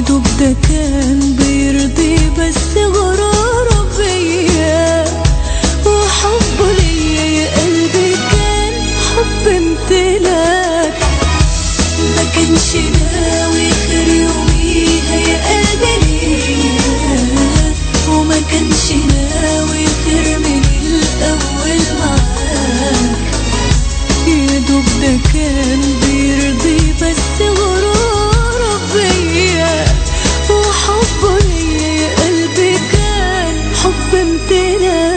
دوب ده كان بيرضي بس غروره بيا وحبه ليا يا قلبي كان حب امتلاك ما كانش ناوي خير يوميها يا قلبي ليا وما كانش ناوي خير من الأول معاك يا دوب ده كان بيرضي بس غروره بيا وحبه ليا يا قلبي كان حب امتلاك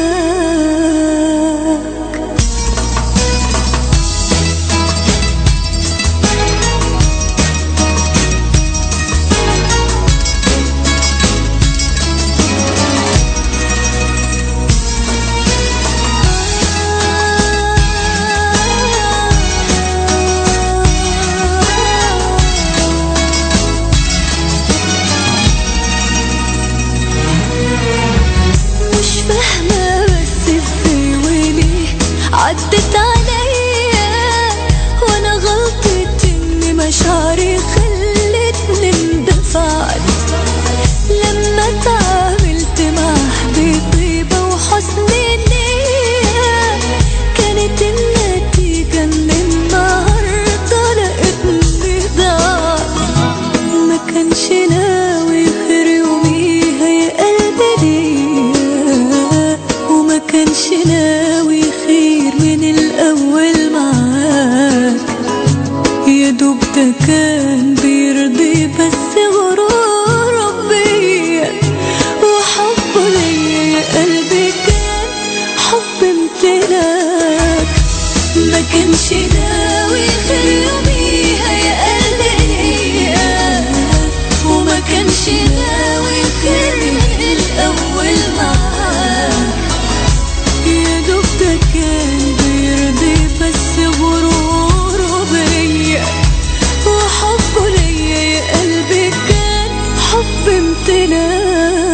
مش فاهمة بس ازاي وليه عدت عليا وانا غلطت ان مشاعري خلتني اندفعت لما اتعاملت مع بطيبة وحسن نية كانت النتيجة ان النهاردة لقيتني ضاعت ما كانش ناوي خير يوميها يا قلبي ليا وما كانش ناوي خير من الأول معاك يا دوب ده كان بيرضي بس غروره بيا وحبه ليا يا قلبي كان حب امتلاك ما كانش ناوي خير يوميها يا قلبي ليا وما كانش ناوي خير من الأول معاك يا دوب ده كان بيرضي بس غروره بيا وحبه ليا يا قلبي كان حب امتلاك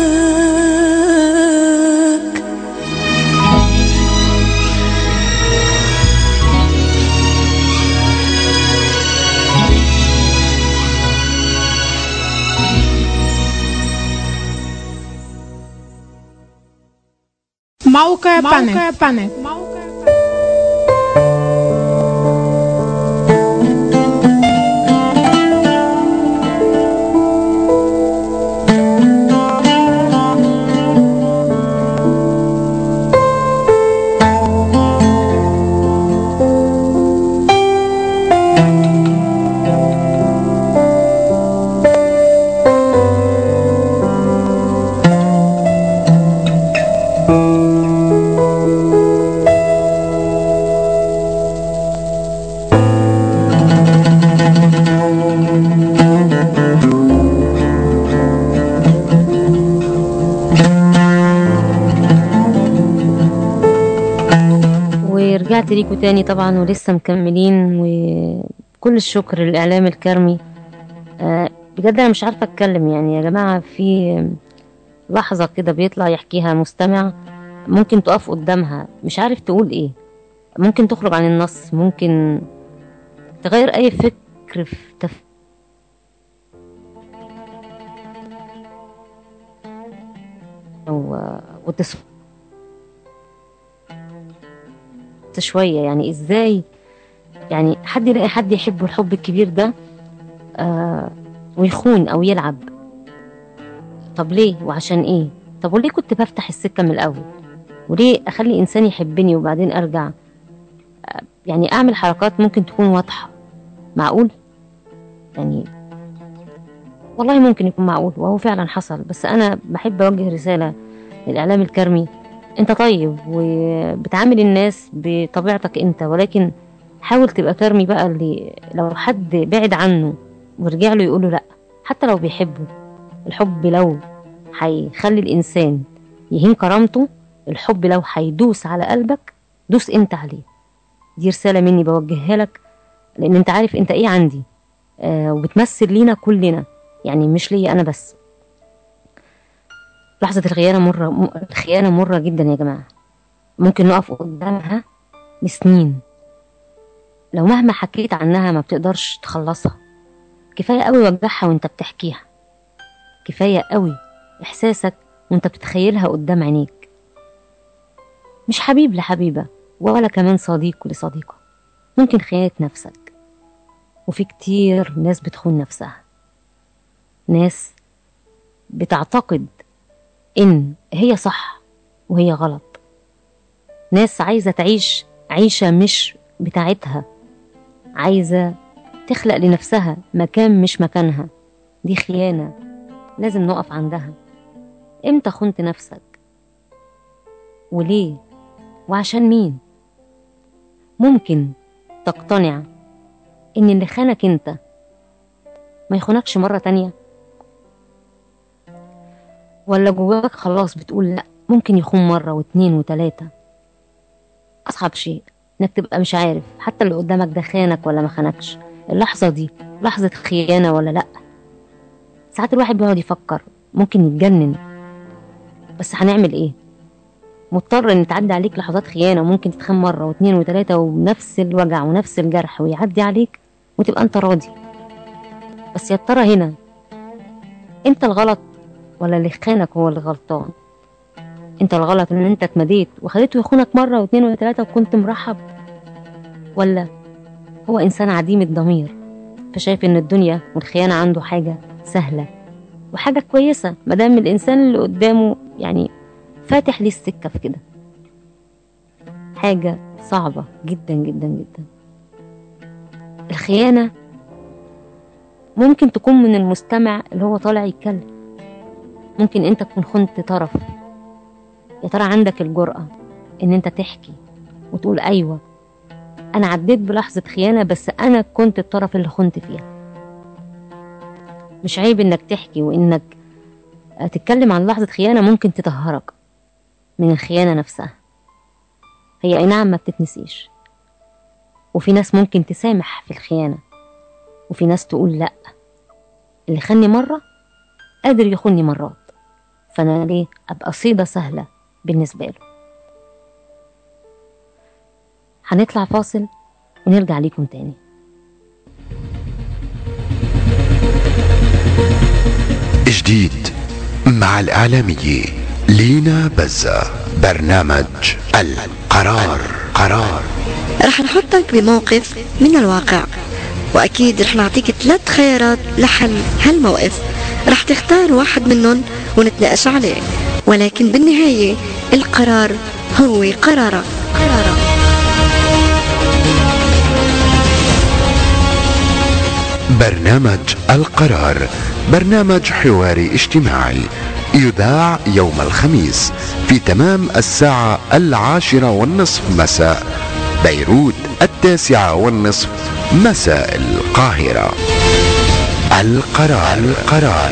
موقع بانك ورجعت ليكوا تاني طبعا ولسه مكملين وكل الشكر للإعلام الكرمي آه، بجد أنا مش عارفة أتكلم يعني يا جماعة في لحظة كده بيطلع يحكيها مستمع ممكن تقف قدامها مش عارف تقول إيه ممكن تخرج عن النص ممكن تغير أي فكر في تف... و... وتس... شوية يعني ازاي يعني حد يلاقي حد يحبه الحب الكبير ده آه ويخون او يلعب طب ليه وعشان ايه طب وليه كنت بفتح السكة من الاول وليه اخلي انسان يحبني وبعدين ارجع آه يعني اعمل حركات ممكن تكون واضحة معقول يعني والله ممكن يكون معقول وهو فعلا حصل بس انا بحب اوجه رسالة للاعلام الكرمي انت طيب وبتعامل الناس بطبيعتك انت ولكن حاول تبقى كرمي بقى اللي لو حد بعد عنه ورجع له يقوله لا حتى لو بيحبه الحب لو هيخلي الانسان يهين كرامته الحب لو هيدوس على قلبك دوس انت عليه دي رسالة مني بوجهها لك لان انت عارف انت ايه عندي آه وبتمثل لينا كلنا يعني مش ليا انا بس لحظة الخيانة مرة م... الخيانة مرة جدا يا جماعة ممكن نقف قدامها لسنين لو مهما حكيت عنها ما بتقدرش تخلصها كفاية قوي وجعها وانت بتحكيها كفاية قوي إحساسك وانت بتتخيلها قدام عينيك مش حبيب لحبيبة ولا كمان صديق لصديقة ممكن خيانة نفسك وفي كتير ناس بتخون نفسها ناس بتعتقد إن هي صح وهي غلط ناس عايزة تعيش عيشة مش بتاعتها عايزة تخلق لنفسها مكان مش مكانها دي خيانة لازم نقف عندها امتى خنت نفسك وليه وعشان مين ممكن تقتنع ان اللي خانك انت ما يخونكش مرة تانية ولا جواك خلاص بتقول لا ممكن يخون مرة واتنين وتلاتة أصعب شيء إنك تبقى مش عارف حتى اللي قدامك ده خانك ولا ما خانكش اللحظة دي لحظة خيانة ولا لأ ساعات الواحد بيقعد يفكر ممكن يتجنن بس هنعمل ايه مضطر ان تعدي عليك لحظات خيانة وممكن تتخان مرة واتنين وتلاتة ونفس الوجع ونفس الجرح ويعدي عليك وتبقى انت راضي بس يا ترى هنا انت الغلط ولا اللي خانك هو اللي غلطان انت الغلط ان انت اتمديت وخليته يخونك مرة واتنين وتلاتة وكنت مرحب ولا هو انسان عديم الضمير فشايف ان الدنيا والخيانة عنده حاجة سهلة وحاجة كويسة مادام الانسان اللي قدامه يعني فاتح ليه السكة في كده حاجة صعبة جدا جدا جدا الخيانة ممكن تكون من المستمع اللي هو طالع يتكلم ممكن انت تكون خنت طرف يا ترى عندك الجرأة ان انت تحكي وتقول ايوه انا عديت بلحظة خيانة بس انا كنت الطرف اللي خنت فيها مش عيب انك تحكي وانك تتكلم عن لحظة خيانة ممكن تطهرك من الخيانة نفسها هي اي نعم ما بتتنسيش وفي ناس ممكن تسامح في الخيانة وفي ناس تقول لأ اللي خاني مرة قادر يخوني مرات فأنا ليه أبقى صيدة سهلة بالنسبة له هنطلع فاصل ونرجع ليكم تاني جديد مع الإعلامية لينا بزة برنامج القرار قرار رح نحطك بموقف من الواقع وأكيد رح نعطيك ثلاث خيارات لحل هالموقف رح تختار واحد منهم ونتناقش عليه ولكن بالنهاية القرار هو قرارك قرارك برنامج القرار برنامج حواري اجتماعي يذاع يوم الخميس في تمام الساعة العاشرة والنصف مساء بيروت التاسعة والنصف مساء القاهرة القرار القرار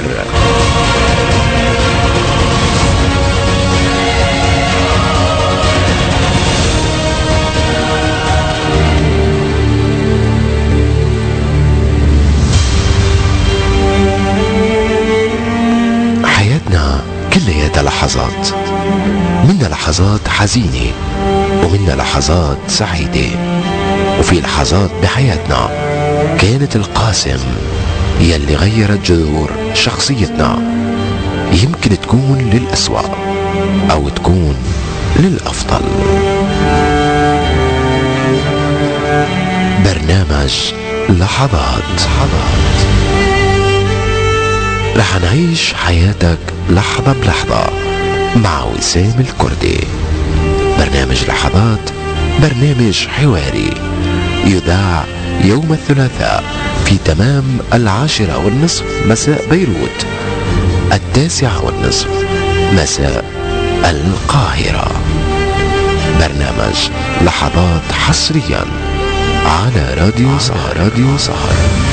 حياتنا كلها لحظات منا لحظات حزينة ومنا لحظات سعيدة وفي لحظات بحياتنا كانت القاسم يلي غيرت جذور شخصيتنا يمكن تكون للأسوأ أو تكون للأفضل برنامج لحظات لحظات رح نعيش حياتك لحظة بلحظة مع وسام الكردي برنامج لحظات برنامج حواري يذاع يوم الثلاثاء في تمام العاشرة والنصف مساء بيروت التاسعة والنصف مساء القاهرة برنامج لحظات حصريا على راديو سهر راديو سهر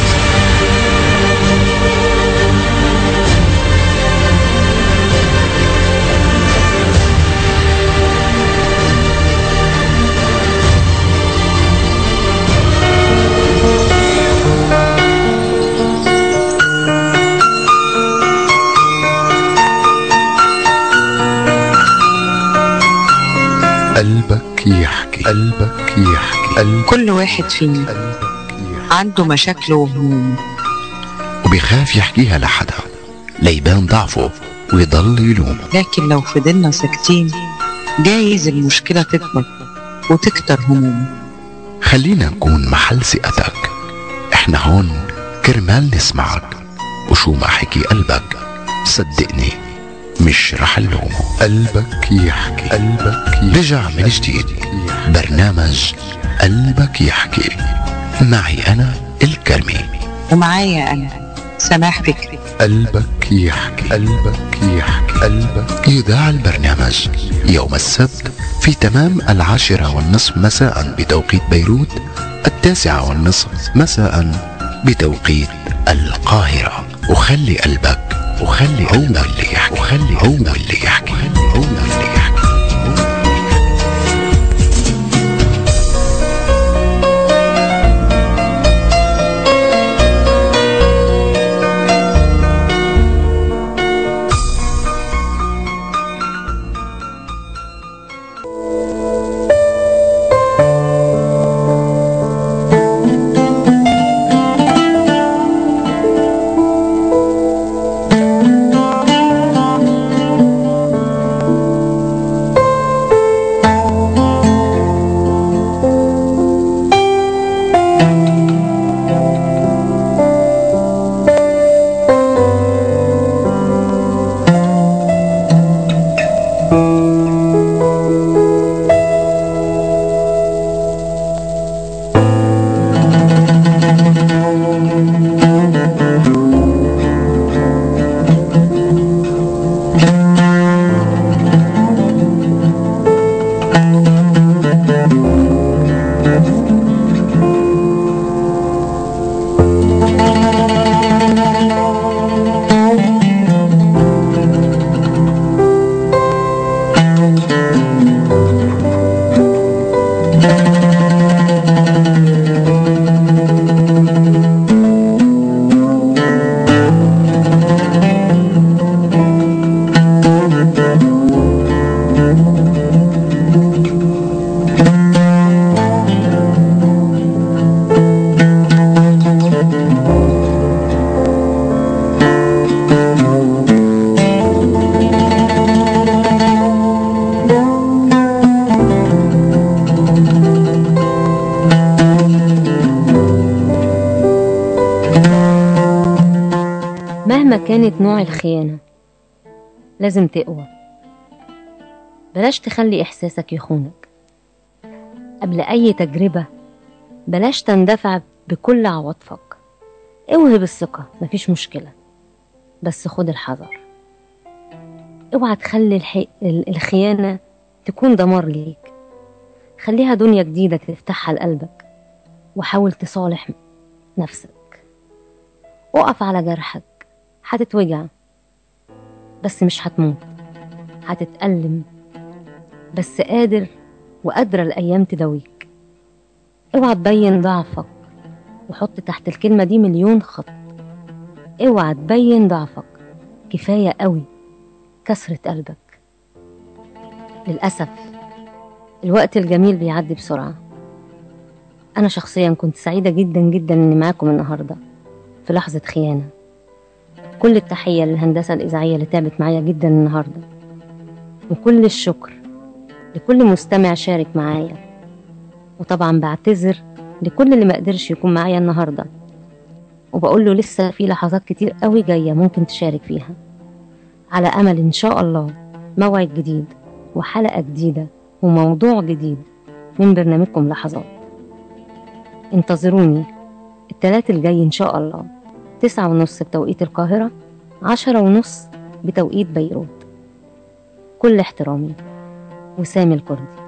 قلبك يحكي قلبك يحكي قلبك كل واحد فينا قلبك يحكي عنده مشاكله وهمومه وبيخاف يحكيها لحدا ليبان ضعفه ويضل يلومه لكن لو فضلنا ساكتين جايز المشكلة تكبر وتكتر همومه خلينا نكون محل ثقتك احنا هون كرمال نسمعك وشو ما حكي قلبك صدقني مش رح نلومه قلبك يحكي قلبك يحكي رجع من جديد برنامج قلبك يحكي معي انا الكرمي ومعايا أنا سماح فكري قلبك يحكي قلبك يحكي قلبك يذاع البرنامج يوم السبت في تمام العاشرة والنصف مساء بتوقيت بيروت التاسعة والنصف مساء بتوقيت القاهرة وخلي قلبك وخلي هو اللي يحكي وخلي هو اللي يحكي هو اللي يحكي مهما كانت نوع الخيانة لازم تقوى بلاش تخلي إحساسك يخونك قبل أي تجربة بلاش تندفع بكل عواطفك اوهب الثقة مفيش مشكلة بس خد الحذر اوعى تخلي الح... ال- الخيانة تكون دمار ليك خليها دنيا جديدة تفتحها لقلبك وحاول تصالح نفسك اقف على جرحك هتتوجع بس مش هتموت هتتألم بس قادر وقادرة الأيام تداويك اوعى تبين ضعفك وحط تحت الكلمة دي مليون خط اوعى تبين ضعفك كفاية قوي كسرة قلبك للأسف الوقت الجميل بيعدي بسرعة أنا شخصيا كنت سعيدة جدا جدا إني معاكم النهاردة في لحظة خيانة كل التحية للهندسة الإذاعية اللي تعبت معايا جدا النهاردة وكل الشكر لكل مستمع شارك معايا وطبعا بعتذر لكل اللي ما قدرش يكون معايا النهاردة وبقول له لسه في لحظات كتير قوي جاية ممكن تشارك فيها على أمل إن شاء الله موعد جديد وحلقة جديدة وموضوع جديد من برنامجكم لحظات انتظروني التلات الجاي إن شاء الله تسعة ونص بتوقيت القاهرة عشرة ونص بتوقيت بيروت كل احترامي وسامي الكردي